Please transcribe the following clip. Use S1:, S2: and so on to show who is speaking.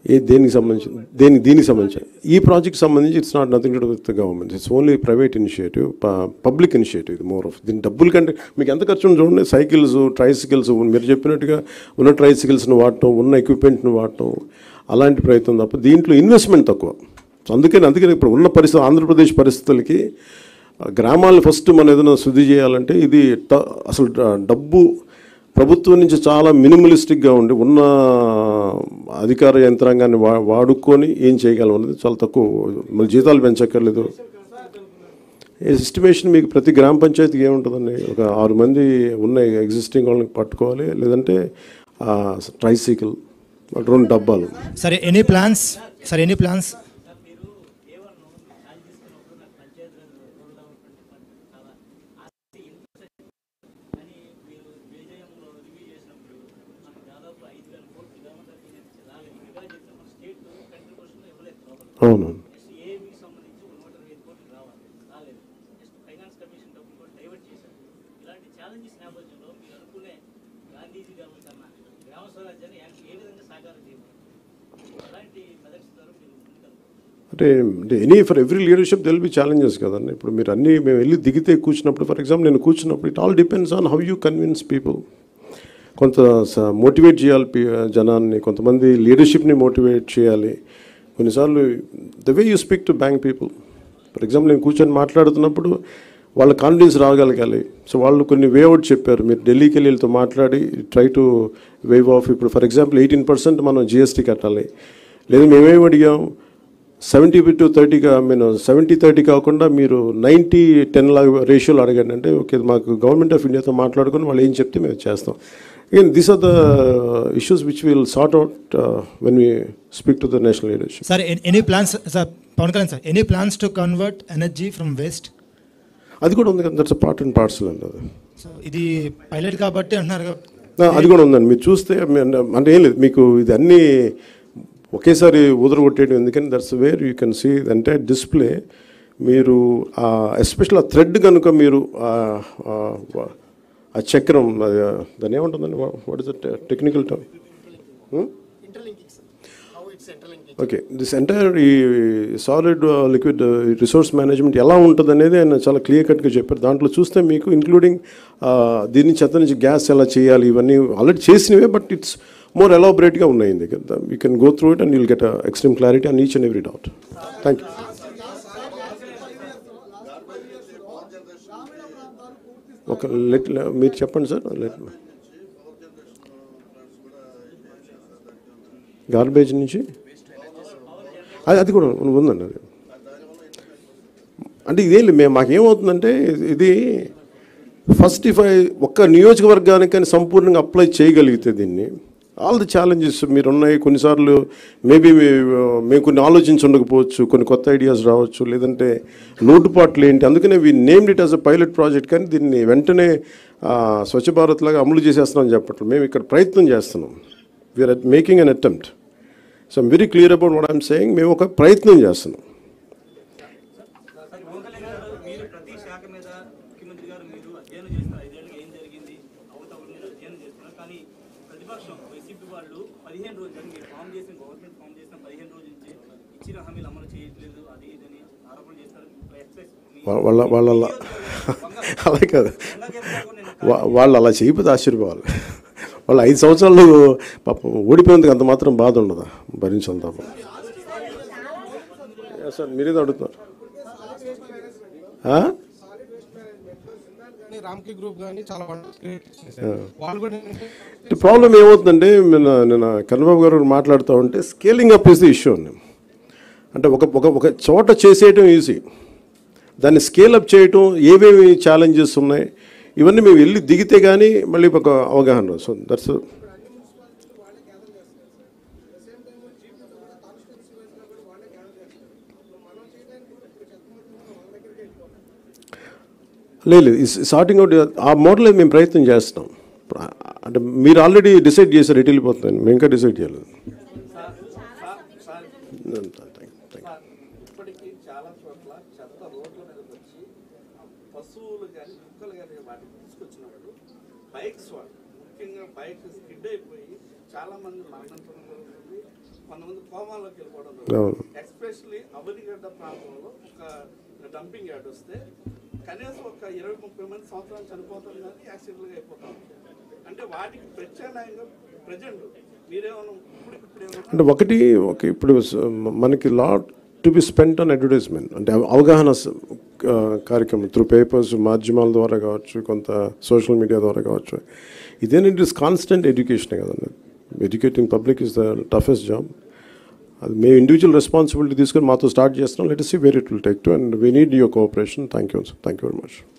S1: ఏ దేనికి సంబంధించి దేనికి దీనికి సంబంధించి ఈ ప్రాజెక్ట్ సంబంధించి it's not nothing to with government it's only private initiative public initiative ఇది మోర్ ఆఫ్ దీని డబ్బుల కంటే మీకు ఎంత ఖర్చు ఉందో చూడండి సైకిల్స్ ట్రైసికల్స్ మీరు చెప్పినట్టుగా ఉన్న ట్రైసికల్స్ని వాడటం ఉన్న ఎక్విప్మెంట్ని వాడటం అలాంటి ప్రయత్నం తప్ప దీంట్లో ఇన్వెస్ట్మెంట్ తక్కువ సో అందుకని అందుకని ఇప్పుడు ఉన్న పరిస్థితి ఆంధ్రప్రదేశ్ పరిస్థితులకి ఆ, గ్రామాలు ఫస్ట్ మనం ఏదైనా శుద్ధి చేయాలంటే ఇది ట- అసలు డ- డబ్బు ప్రభుత్వం నుంచి చాలా మినిమలిస్టిక్గా ఉండి ఉన్న అధికార యంత్రాంగాన్ని వా వాడుకొని ఏం చేయగలం అనేది చాలా తక్కువ మళ్ళీ జీతాలు పెంచక్కర్లేదు ఎస్టిమేషన్ మీకు ప్రతి గ్రామ పంచాయతీకి ఏముంటుందండి ఒక ఆరు మంది ఉన్న ఎగ్జిస్టింగ్ వాళ్ళని పట్టుకోవాలి లేదంటే ట్రైసైకిల్ రెండు డబ్బాలు
S2: సరే ఎనీ ప్లాన్స్ సరే ఎనీ ప్లాన్స్
S1: అవును అంటే అంటే any for every leadership there'll be challenges కదండి ఇప్పుడు మీరు అన్నీ మేము వెళ్ళి దిగితే కూర్చున్నప్పుడు ఫర్ ఎగ్జాంపుల్ నేను కూర్చున్నప్పుడు it all depends on how you convince people కొంత మోటివేట్ చేయాలి పీ- జనాన్ని కొంతమంది లీడర్షిప్ని మోటివేట్ చేయాలి కొన్నిసార్లు the way you speak to bank people for example నేను కూర్చొని మాట్లాడుతున్నప్పుడు వాళ్ళ కాన్ఫిడెన్స్ రాగలగాలి సో వాళ్ళు కొన్ని వే అవుట్ చెప్పారు మీరు ఢిల్లీకి వెళ్ళి వీళ్ళతో మాట్లాడి ట్రై టు వేవ్ ఆఫ్ ఇప్పుడు ఫర్ ఎగ్జాంపుల్ ఎయిటీన్ పర్సెంట్ మనం జిఎస్టీ కట్టాలి లేదా మేమేం అడిగాం సెవెంటీ టు థర్టీగా మీన్ సెవెంటీ థర్టీ కాకుండా మీరు నైంటీ టెన్ లాగా రేషియోలో అడగండి అంటే ఓకే మాకు గవర్నమెంట్ ఆఫ్ ఇండియాతో మాట్లాడుకొని వాళ్ళు ఏం చెప్తే మేము చేస్తాం again these are the issues which will sort out when we speak to the national leadership
S2: sir any plans sir Pawan Kalyan sir any plans to convert energy from waste
S1: అది కూడా ఉంది కదా దట్స్ పార్ట్ అండ్ పార్సల్ అండి అది
S2: so ఇది pilot కాబట్టి అంటున్నారు కదా.
S1: ఆ, అది కూడా ఉందండి మీరు చూస్తే మీ- అంటే ఏం లేదు మీకు ఇది అన్నీ ఒకేసారి ఉదరగొట్టేయడం ఎందుకని that's where you can see అంటే డిస్ప్లే మీరు ఎస్పెషల్ ఆ థ్రెడ్ కనుక మీరు ఆ- ఆ- ఆ చక్రం అది, దాన్ని ఏముంటుందండి what is technical term okay this entire ఈ సాలిడ్ లిక్విడ్ రిసోర్స్ మేనేజ్మెంట్ ఎలా ఉంటుంది అనేది ఆయన చాలా క్లియర్ కట్గా చెప్పారు దాంట్లో చూస్తే మీకు ఇంక్లూడింగ్ దీని చెత్త నుంచి గ్యాస్ ఎలా చేయాలి ఇవన్నీ ఆల్రెడీ చేసినవే బట్ ఇట్స్ మోర్ ఎలాబరేట్గా ఉన్నాయి దగ్గర you can go through it and you'll get extreme clarity and each and every doubt thank you ఒక లెట్ మీరు చెప్పండి సార్ లెట్ గార్బేజ్ నుంచి అది అది కూడా ఉందండి అది అంటే ఇదేం లేదు మేము మాకేమవుతుందంటే ఇది ఫస్ట్ ఇఫ్ ఐ ఒక్క నియోజకవర్గానికి కానీ సంపూర్ణంగా అప్లై చేయగలిగితే దీన్ని ఆల్ ది ఛాలెంజెస్ మీరు ఉన్నాయి కొన్నిసార్లు మేబీ మేము కొన్ని ఆలోచించి ఉండకపోవచ్చు కొన్ని కొత్త ఐడియాస్ రావచ్చు లేదంటే లోటుపాట్లు ఏంటి అందుకనే we named it as a pilot project కానీ దీన్ని వెంటనే ఆ, స్వచ్ఛ భారత్ లాగా అమలు చేసేస్తున్నాం చెప్పట్లేదు మేము ఇక్కడ ప్రయత్నం చేస్తున్నాం we are making an attempt so I'm very clear about what I'm saying మేము ఒక ప్రయత్నం చేస్తున్నాం
S3: మీరు ప్రతి శాఖ మీద ముఖ్యమంత్రి గారు మీరు అధ్యయనం చేస్తున్నారు ఐదేళ్ళకి ఏం జరిగింది అవతల మీరు అధ్యయనం చేస్తున్నారు కానీ ప్రతిపక్షం వైసీపీ వాళ్ళు పదిహేను రోజులు మీరు ఫామ్ చేసిన గవర్నమెంట్ ఫామ్ చేసిన పదిహేను రోజుల నుంచి ఇచ్చిన హామీలు అమలు చేయట్లేదు అది ఇదని ఆరోపణ చేస్తారు ఎక్సైజ్ మీ
S1: వా- వాళ్ళ వాళ్ళ అలా అలా కాదు వా- వాళ్ళు అలా చేయకపోతే ఆశ్చర్యపోవాలి వాళ్ళు ఐదు సంవత్సరాలు పాపం ఓడిపోయినందుకు అంత మాత్రం బాధ ఉండదా భరించాలి తప్ప Yeah, సార్ మీరేదో అడుగుతున్నారు ఆ?
S4: కానీ రామ్కి గ్రూప్ కానీ చాలా వాళ్ళు క్రియేట్ చేశారు వాళ్ళు కూడా ఏంటంటే
S1: అంటే ప్రాబ్లం ఏమవుతుందంటే నిన్న నిన్న కన్నబాబు గారు మాట్లాడుతూ ఉంటే scaling up is the issue అండి అంటే ఒక ఒక ఒక చోట చేసేయటం ఈజీ దాన్ని స్కేల్ అప్ చేయటం ఏవేమి ఛాలెంజెస్ ఉన్నాయి ఇవన్నీ మేము వెళ్ళి దిగితే కానీ మళ్ళీ ఒక అవగాహన రాదు సో దట్స్ లేదు సార్టింగ్ అవుట్ ఆ మోడల్ మేము ప్రయత్నం చేస్తున్నాం ఇప్పుడు ఆ- అంటే మీరు ఆల్రెడీ డిసైడ్ చేశారు ఎటు వెళ్ళిపోతుంది మేము ఇంకా డిసైడ్ చేయలేదు
S5: ఇప్పటికీ చాలా చోట్ల చెత్త రోడ్ల మీదకి వచ్చి ఆ పశువులు కానీ కుక్కలు కానీ వాటిని తీసుకొచ్చినప్పుడు బైక్స్ వాళ్ళు ముఖ్యంగా బైక్ స్కిడ్ అయిపోయి చాలా మంది మరణించడం జరుగుతుంది కొంతమంది కోమాలోకి వెళ్ళిపోవడం
S1: అవును.
S5: ఎస్పెషల్లీ అవనిగడ్డ ప్రాంతంలో ఒక డంపింగ్ యార్డ్ వస్తే కనీసం ఒక ఇరవై ముప్పై మంది సంవత్సరాలు చనిపోతారు కానీ యాక్సిడెంట్లుగా అయిపోతాం అంటే వాటికి ప్రత్యామ్నాయంగా ప్రజెంట్ మీరేమన్నా ఇప్పుడు ఏమన్నా
S1: అంటే ఒకటి ఒక ఇప్పుడు స- మనకి lot to be spent on advertisement అంటే అవ- అవగాహన స- ఆ, కార్యక్రమం త్రూ పేపర్స్ మాధ్యమాల ద్వారా కావచ్చు కొంత సోషల్ మీడియా ద్వారా కావచ్చు ఇదేంటి ఇట్ ఇస్ కాన్స్టెంట్ ఎడ్యుకేషన్ కదండి educating public is the toughest job అది మేము ఇండివిజువల్ రెస్పాన్సిబిలిటీ తీసుకొని మాతో స్టార్ట్ చేస్తున్నాం let see where it will take to and we need your cooperation thank you thank you very much